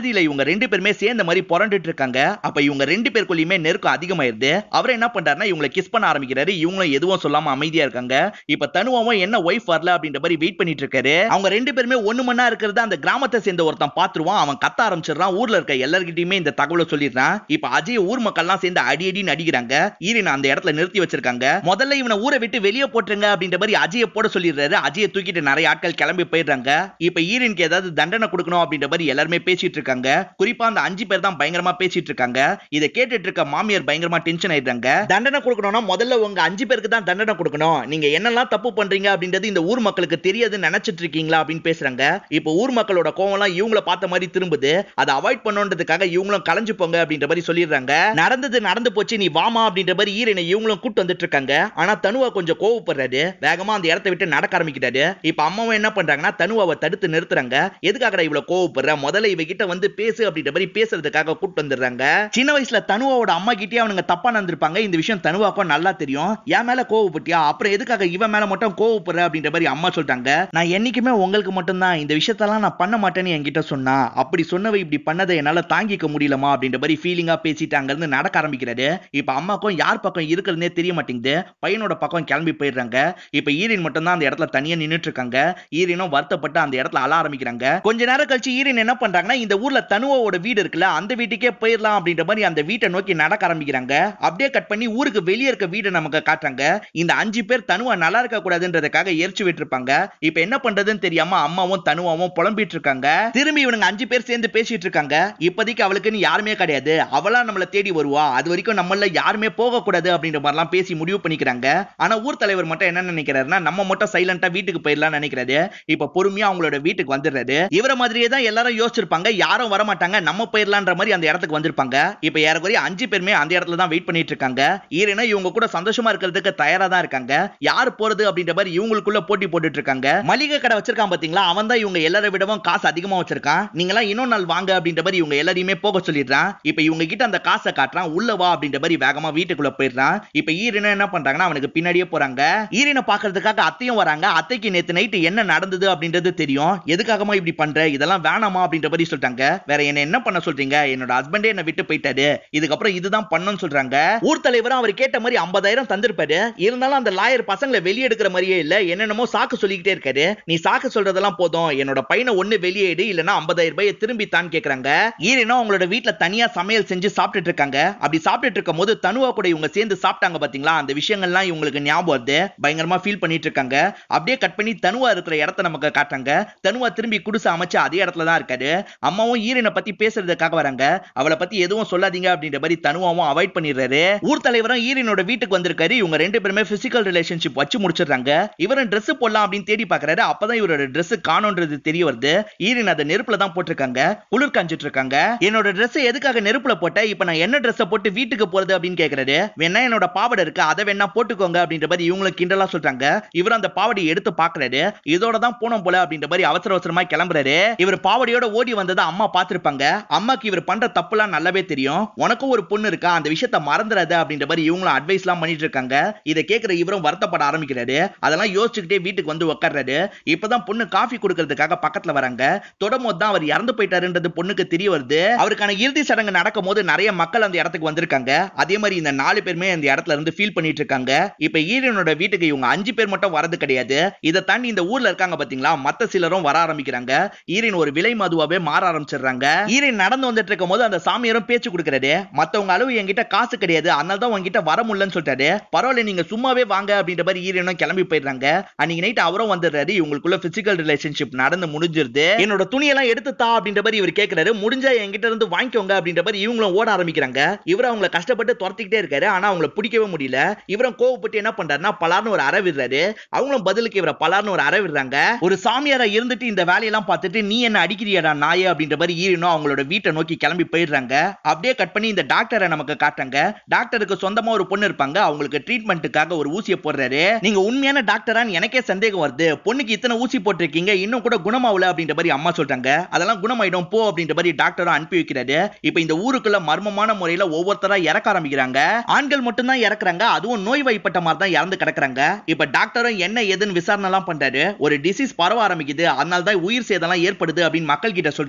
பகுதியில இவங்க ரெண்டு பேருமே சேர்ந்த மாதிரி புரண்டுட்டு இருக்காங்க அப்ப இவங்க ரெண்டு பேருக்குள்ளயுமே நெருக்கம் அதிகமாயிருது அவர் என்ன பண்றாருன்னா இவங்களை கிஸ் பண்ண ஆரம்பிக்கிறாரு இவங்களும் எதுவும் சொல்லாம அமைதியா இருக்காங்க இப்ப தனுவாவும் என்ன ஒய்ஃப் வரல அப்படின்ற மாதிரி வெயிட் பண்ணிட்டு இருக்காரு அவங்க ரெண்டு பேருமே ஒண்ணு மண்ணா இருக்கிறது அந்த கிராமத்தை சேர்ந்த ஒருத்தன் பாத்துருவான் அவன் கத்த ஆரம்பிச்சிடுறான் ஊர்ல இருக்க எல்லார்கிட்டயுமே இந்த தகவலை சொல்லிடுறான் இப்ப அஜய் ஊர் மக்கள்லாம் சேர்ந்து அடி அடின்னு அடிக்கிறாங்க ஈரன் அந்த இடத்துல நிறுத்தி வச்சிருக்காங்க முதல்ல இவனை ஊரை விட்டு வெளியே போட்டுருங்க அப்படின்ற மாதிரி அஜயை போட சொல்லிடுறாரு அஜயை தூக்கிட்டு நிறைய ஆட்கள் கிளம்பி போயிடுறாங்க இப்ப ஈரனுக்கு ஏதாவது தண்டனை கொடுக்கணும் அப்படின்ற மாதிரி எல்லாருமே பேசிட்டு இருக்காங்க குறிப்பா அந்த அஞ்சு பேர் தான் பயங்கரமா பேசிட்டு இருக்காங்க இதை கேட்டுட்டு இருக்க மாமியார் பயங்கரமா டென்ஷன் ஆயிடுறாங்க தண்டனை கொடுக்கணும்னா முதல்ல உங்க அஞ்சு பேருக்கு தான் தண்டனை கொடுக்கணும் நீங்க என்னெல்லாம் தப்பு பண்றீங்க அப்படின்றது இந்த ஊர் மக்களுக்கு தெரியாதுன்னு நினைச்சிட்டு இருக்கீங்களா அப்படின்னு பேசுறாங்க இப்போ ஊர் மக்களோட கோவம்லாம் இவங்கள பார்த்த மாதிரி திரும்புது அதை அவாய்ட் பண்ணுன்றதுக்காக இவங்களும் கலைஞ்சு போங்க அப்படின்ற மாதிரி சொல்லிடுறாங்க நடந்தது நடந்து போச்சு நீ வாமா அப்படின்ற மாதிரி ஈரனை இவங்களும் கூட்டு வந்துட்டு இருக்காங்க ஆனா தனுவா கொஞ்சம் கோவப்படுறாரு வேகமா அந்த இடத்த விட்டு நடக்க ஆரம்பிக்கிறாரு இப்ப அம்மாவும் என்ன பண்றாங்கன்னா தனுவாவை தடுத்து நிறுத்துறாங்க எதுக்காகடா இவ்வளவு கோவப்படுற முதல்ல இவகிட்ட வந்து பேசு அப்படின்ற மாதிரி பேசுறதுக்காக கூட்டு வந்துடுறாங்க சின்ன வயசுல தனுவாவோட அம்மா கிட்டே அவனுங்க தப்பா நடந்திருப்பாங்க இந்த விஷயம் தனுவாக்கும் நல்லா தெரியும் என் மேல கோவப்பட்டியா அப்புறம் எதுக்காக இவன் மேல மட்டும் கோவப்படுற அப்படின்ற மாதிரி அம்மா சொல்லிட்டாங்க நான் என்னைக்குமே உங்களுக்கு மட்டும்தான் இந்த விஷயத்தெல்லாம் நான் பண்ண மாட்டேன்னு என்கிட்ட சொன்னா அப்படி சொன்னவ இப்படி பண்ணதை என்னால தாங்கிக்க முடியலமா அப்படின்ற மாதிரி ஃபீலிங்கா பேசிட்டு அங்க இருந்து நடக்க ஆரம்பிக்கிறாரு இப்ப அம்மாக்கும் யார் பக்கம் இருக்கிறதுனே தெரிய மாட்டேங்குது பையனோட பக்கம் கிளம்பி போயிடுறாங்க இப்ப ஈரின் மட்டும் தான் அந்த இடத்துல தனியா நின்னுட்டு இருக்காங்க ஈரினும் வருத்தப்பட்டு அந்த இடத்துல அழ ஆரம்பிக்கிறாங்க கொஞ்ச நேரம் கழிச்சு ஈரின் என்ன பண்றாங்கன்னா இந்த ஊர்ல தனுவோட வீடு இருக்குல்ல அந்த வீட்டுக்கே போயிடலாம் அப்படின்ற மாதிரி அந்த வீட்டை நோக்கி நடக்க ஆரம்பிக்கிறாங்க அப்படியே கட் பண்ணி ஊருக்கு வெளியே இருக்க வீடை நமக்கு காட்டுறாங்க இந்த அஞ்சு பேர் தனுவா நல்லா இருக்க கூடாதுன்றதுக்காக எரிச்சு விட்டுருப்பாங்க இப்ப என்ன பண்றதுன்னு தெரியாம அம்மாவும் தனுவாவும் புலம்பிட்டு இருக்காங்க திரும்பி இவனுங்க அஞ்சு பேர் சேர்ந்து பேசிட்டு இருக்காங்க இப்போதைக்கு அவளுக்குன்னு யாருமே கிடையாது அவளா நம்மள தேடி வருவா அது வரைக்கும் நம்மள யாருமே போக கூடாது அப்படின்ற மாதிரிலாம் பேசி முடிவு பண்ணிக்கிறாங்க ஆனா ஊர் தலைவர் மட்டும் என்ன நினைக்கிறாருன்னா நம்ம மட்டும் சைலண்டா வீட்டுக்கு போயிடலாம் நினைக்கிறாரு இப்ப பொறுமையா அவங்களோட வீட்டுக்கு வந்துடுறாரு இவர மாதிரியே தான் எல்லாரும் யோசிச்சிருப்பாங்க யாரும் வர மாட்டாங்க நம்ம போயிடலான்ற மாதிரி அந்த இடத்துக்கு வந்திருப்பாங்க இப்ப ஏறக்குறைய அஞ்சு பேருமே அந்த இடத்துல தான் வெயிட் பண்ணிட்டு இருக்காங்க ஈரனா இவங்க கூட சந்தோஷமா இருக்கிறதுக்கு தயாரா தான் இருக்காங்க யார் போறது அப்படின்ற மாதிரி இவங்களுக்குள்ள போட்டி போட்டுட்டு இருக்காங்க மளிகை கடை வச்சிருக்கான் பாத்தீங்களா அவன் தான் இவங்க எல்லாரை விடவும் காசு அதிகமா வச்சிருக்கான் நீங்க எல்லாம் இன்னொரு நாள் வாங்க அப்படின்ற மாதிரி இவங்க எல்லாரையுமே போக சொல்லிடுறான் இப்ப இவங்க கிட்ட அந்த காசை காட்டுறான் உள்ள வா அப்படின்ற மாதிரி வேகமா வீட்டுக்குள்ள போயிடுறான் இப்ப ஈரனை என்ன பண்றாங்கன்னா அவனுக்கு பின்னாடியே போறாங்க ஈரனை பாக்குறதுக்காக அத்தையும் வராங்க அத்தைக்கு நேத்து நைட்டு என்ன நடந்தது அப்படின்றது தெரியும் எதுக்காகமா இப்படி பண்ற இதெல்லாம் வேணாமா அப்படின்ற மாதிரி சொல்லிட்டாங்க வேற என்ன என்ன பண்ண சொல்றீங்க என்னோட ஹஸ்பண்டே என்ன விட்டு போயிட்டாரு இதுக்கப்புறம் இதுதான் பண்ணணும்னு சொல்றாங்க ஊர் தலைவரும் அவர் கேட்ட மாதிரி ஐம்பதாயிரம் தந்திருப்பாரு இருந்தாலும் அந்த லாயர் பசங்களை வெளியே எடுக்கிற மாதிரியே இல்ல என்னென்னமோ சாக்கு சொல்லிக்கிட்டே இருக்காரு நீ சாக்கு சொல்றதெல்லாம் போதும் என்னோட பையனை ஒண்ணு வெளியேடு இல்லனா ஐம்பதாயிரம் ரூபாயை திரும்பி தான் கேக்குறாங்க ஈரனும் அவங்களோட வீட்ல தனியா சமையல் செஞ்சு சாப்பிட்டுட்டு இருக்காங்க அப்படி சாப்பிட்டுட்டு இருக்கும் போது தனுவா கூட இவங்க சேர்ந்து சாப்பிட்டாங்க பாத்தீங்களா அந்த விஷயங்கள்லாம் இவங்களுக்கு ஞாபகம் வருது பயங்கரமா ஃபீல் பண்ணிட்டு இருக்காங்க அப்படியே கட் பண்ணி தனுவா இருக்கிற இடத்த நமக்கு காட்டுறாங்க தனுவா திரும்பி குடிசை அமைச்சு அதே இடத்துல தான் இருக்காரு அம்மாவும் ஈரனை பத்தி பேசுறதுக்காக வராங்க அவளை பத்தி எதுவும் சொல்லாதீங்க அப்படின்ற மாதிரி தனுவாவும் அவாய்ட் பண்ணிடுறாரு ஊர் தலைவரும் ஈரனோட வீட்டுக்கு வந்திருக்காரு இவங்க ரெண்டு பேருமே பிசிக்கல் ரிலேஷன்ஷிப் வச்சு முடிச்சிடுறாங்க இவரும் Dress போடலாம் அப்படின்னு தேடி பாக்குறாரு அப்பதான் இவரோட Dress காணோன்றது தெரிய வருது ஈரன் அதை நெருப்புல தான் போட்டிருக்காங்க குளிர் காஞ்சிட்டு இருக்காங்க என்னோட Dress எதுக்காக நெருப்புல போட்ட இப்ப நான் என்ன Dress போட்டு வீட்டுக்கு போறது அப்படின்னு கேக்குறாரு வேணா என்னோட பாவாடை இருக்கு அதை வேணா போட்டுக்கோங்க அப்படின்ற மாதிரி இவங்களுக்கு கிண்டலா சொல்றாங்க இவர் அந்த பாவாடையை எடுத்து பாக்குறாரு இதோட தான் போனோம் போல அப்படின்ற மாதிரி அவசர அவசரமா கிளம்புறாரு இவர் பாவாடையோட ஓடி வந்ததை அம்மா பார்த்திருப்பாங்க அம்மாக்கு இவர் பண்ற தப்புலாம் நல்லாவே தெரியும் உனக்கும் ஒரு பொண்ணு இருக்கா அந்த விஷயத்த மறந்துடாத அப்படின்ற மாதிரி இவங்களும் அட்வைஸ் எல்லாம் பண்ணிட்டு இருக்காங்க இதை கேட்கிற இவரும் வருத்தப்பட ஆரம்பிக்கிறாரு அதெல்லாம் யோசிச்சுக்கிட்டே வீட்டுக்கு வந்து உட்கார்றாரு இப்பதான் பொண்ணு காஃபி கொடுக்கறதுக்காக பக்கத்துல வராங்க தொடமோது தான் அவர் இறந்து போயிட்டாருன்றது பொண்ணுக்கு தெரிய வருது அவருக்கான இறுதி சடங்கு நடக்கும் போது நிறைய மக்கள் அந்த இடத்துக்கு வந்திருக்காங்க அதே மாதிரி இந்த நாலு பேருமே அந்த இடத்துல இருந்து ஃபீல் பண்ணிட்டு இருக்காங்க இப்ப ஈரனோட வீட்டுக்கு இவங்க அஞ்சு பேர் மட்டும் வரது கிடையாது இதை தாண்டி இந்த ஊர்ல இருக்காங்க பாத்தீங்களா மத்த சிலரும் வர ஆரம்பிக்கிறாங்க ஈரன் ஒரு விலை மதுவாவே மாற ஆரம்பிச்சிடுறாங்க ஈரன் நடந்து வந்துட்டு இருக்கும் போது அந்த சாமியாரும் பேச்சு கொடுக்கறாரு மத்தவங்க அளவு என்கிட்ட காசு கிடையாது அதனால தான் உங்ககிட்ட வர முடியலன்னு சொல்லிட்டாரு பரவாயில்ல நீங்க சும்மாவே வாங்க அப்படின்ற மாதிரி ஈரனும் கிளம்பி போயிடுறாங்க அன்னைக்கு நைட் அவரும் வந்துடுறாரு இவங்களுக்குள்ள பிசிக்கல் ரிலேஷன்ஷிப் நடந்து முடிஞ்சிருது என்னோட துணியெல்லாம் எடுத்து தா அப்படின்ற மாதிரி இவர் கேட்கிறாரு முடிஞ்சா என்கிட்ட இருந்து வாங்கிக்கோங்க அப்படின்ற மாதிரி இவங்களும் ஓட ஆரம்பிக்கிறாங்க இவர் அவங்கள கஷ்டப்பட்டு துரத்திக்கிட்டே இருக்காரு ஆனா அவங்கள பிடிக்கவே முடியல இவரும் கோவப்பட்டு என்ன பண்றாருன்னா பலார்னு ஒரு அறை விடுறாரு அவங்களும் பதிலுக்கு இவரை பலார்னு ஒரு அறை விடுறாங்க ஒரு சாமியாரா இருந்துட்டு இந்த வேலையெல்லாம் பார்த்துட்டு நீ என்ன அடிக்கிறியாடா நாயே அப்படின்ற மாதிரி ஈரனும் அவங்களோட வீட்டை நோக்கி கிளம்பி போயிடுறாங்க அப்படியே கட் பண்ணி இந்த டாக்டரை நமக்கு காட்டுறாங்க டாக்டருக்கு சொந்தமா ஒரு பொண்ணு இருப்பாங்க அவங்களுக்கு ட்ரீட்மெண்ட்டுக்காக ஒரு ஊசியை போடுறாரு நீங்க உண்மையான டாக்டரான்னு எனக்கே சந்தேகம் வருது பொண்ணுக்கு இத்தனை ஊசி போட்டிருக்கீங்க இன்னும் கூட குணமாவல அப்படின்ற மாதிரி அம்மா சொல்றாங்க அதெல்லாம் குணமாயிடும் போ அப்படின்ற மாதிரி டாக்டரும் அனுப்பி வைக்கிறாரு இப்ப இந்த ஊருக்குள்ள மர்மமான முறையில ஒவ்வொருத்தரா இறக்க ஆரம்பிக்கிறாங்க ஆண்கள் மட்டும் தான் இறக்குறாங்க அதுவும் நோய் வாய்ப்பட்ட மாதிரி தான் இறந்து கிடக்குறாங்க இப்ப டாக்டரும் என்ன ஏதுன்னு விசாரணை எல்லாம் பண்றாரு ஒரு டிசீஸ் பரவ ஆரம்பிக்குது அதனால தான் உயிர் சேதம்லாம் ஏற்படுது அப்படின்னு மக்கள் கிட்ட சொல்றாரு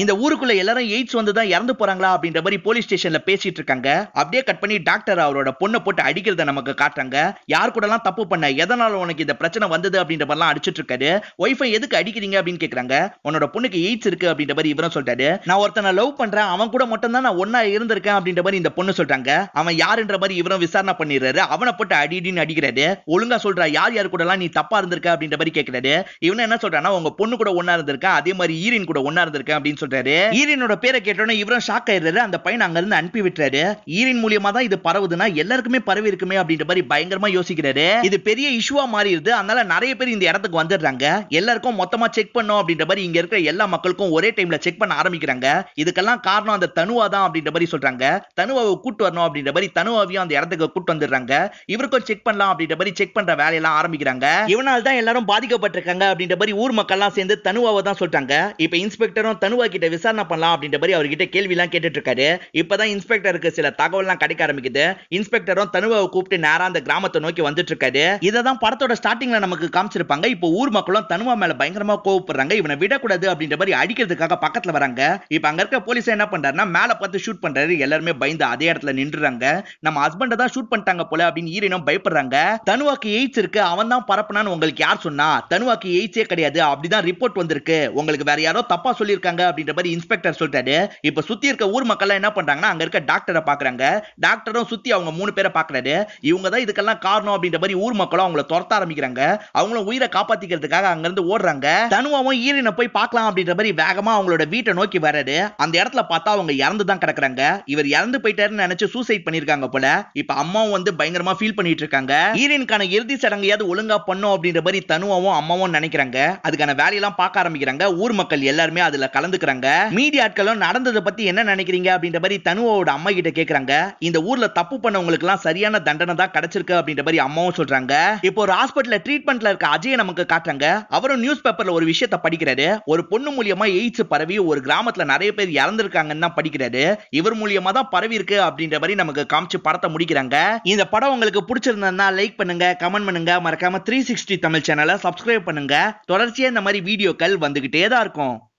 இந்த ஊருக்குள்ள எல்லாரும் எய்ட்ஸ் வந்து தான் இறந்து போறாங்களா அப்படின்ற மாதிரி போலீஸ் ஸ்டேஷன்ல பேசிட்டு இருக்காங்க அப்படியே கட் பண்ணி டாக்டர் அவரோட பொண்ணை போட்டு அடிக்கிறத நமக்கு காட்டுறாங்க யார் கூட எல்லாம் தப்பு பண்ண எதனால உனக்கு இந்த பிரச்சனை வந்தது அப்படின்ற மாதிரிலாம் அடிச்சிட்டு இருக்காரு ஒய்ஃபை எதுக்கு அடிக்கிறீங்க அப்படின்னு கேக்குறாங்க உன்னோட பொண்ணுக்கு எய்ட்ஸ் இருக்கு அப்படின்ற மாதிரி இவரும் சொல்றாரு நான் ஒருத்தனை லவ் பண்றேன் அவன் கூட மட்டும் தான் நான் ஒன்னா இருந்திருக்கேன் அப்படின்ற மாதிரி இந்த பொண்ணு சொல்றாங்க அவன் யாருன்ற மாதிரி இவரும் விசாரணை பண்ணிடுறாரு அவனை போட்டு அடி அடின்னு அடிக்கிறாரு ஒழுங்கா சொல்றா யார் யார் கூட எல்லாம் நீ தப்பா இருந்திருக்க அப்படின்ற மாதிரி கேக்குறாரு இவன் என்ன சொல்றானா உங்க பொண்ணு கூட ஒன்னா இருந்திருக்க அதே மாதிரி ஈரின் கூட ஒன்னா இருந்திருக்க அப்படின்னு சொல்றாரு ஈரினோட பேரை கேட்டோன்னே இவரும் ஷாக் ஆயிடுறாரு அந்த பையன் அங்க இருந்து அனுப்பி விட்டுறாரு ஈரின் மூலியமா தான் இது பரவுதுன்னா எல்லாருக்குமே பரவி இருக்குமே அப்படின்ற மாதிரி பயங்கரமா யோசிக்கிறாரு இது பெரிய இஷ்யூவா மாறிடுது அதனால நிறைய பேர் இந்த இடத்துக்கு வந்துடுறாங்க எல்லாருக்கும் மொத்தமா செக் பண்ணோம் அப்படின்ற மாதிரி இங்க இருக்கிற எல்லா மக்களுக்கும் ஒரே டைம்ல செக் பண்ண ஆரம்பிக்கிறாங்க இதுக்கெல்லாம் காரணம் அந்த தனுவா தான் அப்படின்ற மாதிரி சொல்றாங்க தனுவாவை கூட்டு வரணும் அப்படின்ற மாதிரி தனுவாவையும் அந்த இடத்துக்கு கூட்டு வந்துடுறாங்க இவருக்கும் செக் பண்ணலாம் அப்படின்ற மாதிரி செக் பண்ற வேலையெல்லாம் ஆரம்பிக்கிறாங்க இவனால தான் எல்லாரும் பாதிக்கப்பட்டிருக்காங்க அப்படின்ற மாதிரி ஊர் மக்கள்லாம் சேர்ந்து தனுவாவை தான் சொல்றாங்க இப்ப இன்ஸ்பெக்டரும் தனுவா கிட்ட விசாரணை பண்ணலாம் அப்படின்ற மாதிரி அவர்கிட்ட கேள்வி எல்லாம் கேட்டுட்டு இருக்காரு இப்பதான் இன்ஸ்பெக்டருக்கு சில தகவல்லாம் கிடைக்க ஆரம்பிக்குது இன்ஸ்பெக்டரும் தனுவாவை கூப்பிட்டு நேரா அந்த கிராமத்தை நோக்கி வந்துட்டு இருக்காரு இததான் படத்தோட ஸ்டார்டிங்ல நமக்கு காமிச்சிருப்பாங்க இப்போ ஊர் மக்களும் தனுவா மேல பயங்கரமா கோவப்படுறாங்க இவனை விடக்கூடாது அப்படின்ற மாதிரி அடிக்கிறதுக்காக பக்கத்துல வராங்க இப்ப அங்க இருக்க போலீஸ் என்ன பண்றாருன்னா மேல பார்த்து ஷூட் பண்றாரு எல்லாருமே பயந்து அதே இடத்துல நின்றுறாங்க நம்ம ஹஸ்பண்ட தான் ஷூட் பண்ணிட்டாங்க போல அப்படின்னு ஈரனும் பயப்படுறாங்க தனுவாக்கு எய்ட்ஸ் இருக்கு அவன் தான் பரப்புனான்னு உங்களுக்கு யார் சொன்னா தனுவாக்கு எய்ட்ஸே கிடையாது அப்படிதான் ரிப்போர்ட் வந்திருக்கு உங்களுக்கு வேற யாரோ தப்பா சொல்லியிருக்காங்க அப்படின்ற மாதிரி இன்ஸ்பெக்டர் சொல்லிட்டாரு இப்ப சுத்தி இருக்க ஊர் மக்கள் என்ன பண்றாங்கன்னா அங்க இருக்க டாக்டரை பாக்குறாங்க டாக்டரும் சுத்தி அவங்க மூணு பேரை பாக்குறாரு இவங்க தான் இதுக்கெல்லாம் காரணம் அப்படின்ற மாதிரி ஊர் மக்களும் அவங்கள துரத்த ஆரம்பிக்கிறாங்க அவங்களும் உயிரை காப்பாத்திக்கிறதுக்காக அங்க இருந்து ஓடுறாங்க தனுவாவும் ஈரனை போய் பார்க்கலாம் அப்படின்ற மாதிரி வேகமா அவங்களோட வீட்டை நோக்கி வராரு அந்த இடத்துல பார்த்தா அவங்க இறந்து தான் கிடக்குறாங்க இவர் இறந்து போயிட்டாருன்னு நினைச்சு சூசைட் பண்ணிருக்காங்க போல இப்ப அம்மாவும் வந்து பயங்கரமா ஃபீல் பண்ணிட்டு இருக்காங்க ஈரனுக்கான இறுதி சடங்கையாவது ஒழுங்கா பண்ணும் அப்படின்ற மாதிரி தனுவாவும் அம்மாவும் நினைக்கிறாங்க அதுக்கான வேலையெல்லாம் பார்க்க ஆரம்பிக்கிறாங்க ஊர் மக்கள் எல்லாருமே அதுல கலந்துக்கிறாங்க மீடியா ஆட்களும் நடந்ததை பத்தி என்ன நினைக்கிறீங்க அப்படின்ற மாதிரி தனுவோட அம்மா கிட்ட கேக்குறாங்க இந்த ஊர்ல தப்பு பண்ணவங்களுக்கு எல்லாம் சரியான தண்டனை தான் கிடைச்சிருக்கு அப்படின்ற மாதிரி அம்மாவும் சொல்றாங்க இப்போ ஒரு ஹாஸ்பிட்டல்ல ட்ரீட்மெண்ட்ல இருக்க அஜயை நமக்கு காட்டுறாங்க அவரும் நியூஸ் பேப்பர்ல ஒரு விஷயத்த படிக்கிறாரு ஒரு பொண்ணு மூலியமா எய்ட்ஸ் பரவி ஒரு கிராமத்துல நிறைய பேர் இறந்திருக்காங்கன்னு தான் படிக்கிறாரு இவர் மூலியமா தான் பரவி இருக்கு அப்படின்ற மாதிரி நமக்கு காமிச்சு படத்தை முடிக்கிறாங்க இந்த படம் உங்களுக்கு பிடிச்சிருந்தா லைக் பண்ணுங்க கமெண்ட் பண்ணுங்க மறக்காம த்ரீ சிக்ஸ்டி தமிழ் சேனலை சப்ஸ்கிரைப் பண்ணுங்க தொடர்ச்சியா இந்த மாதிரி வீடியோக்கள் வந்துகிட்டே தான் இருக்கும்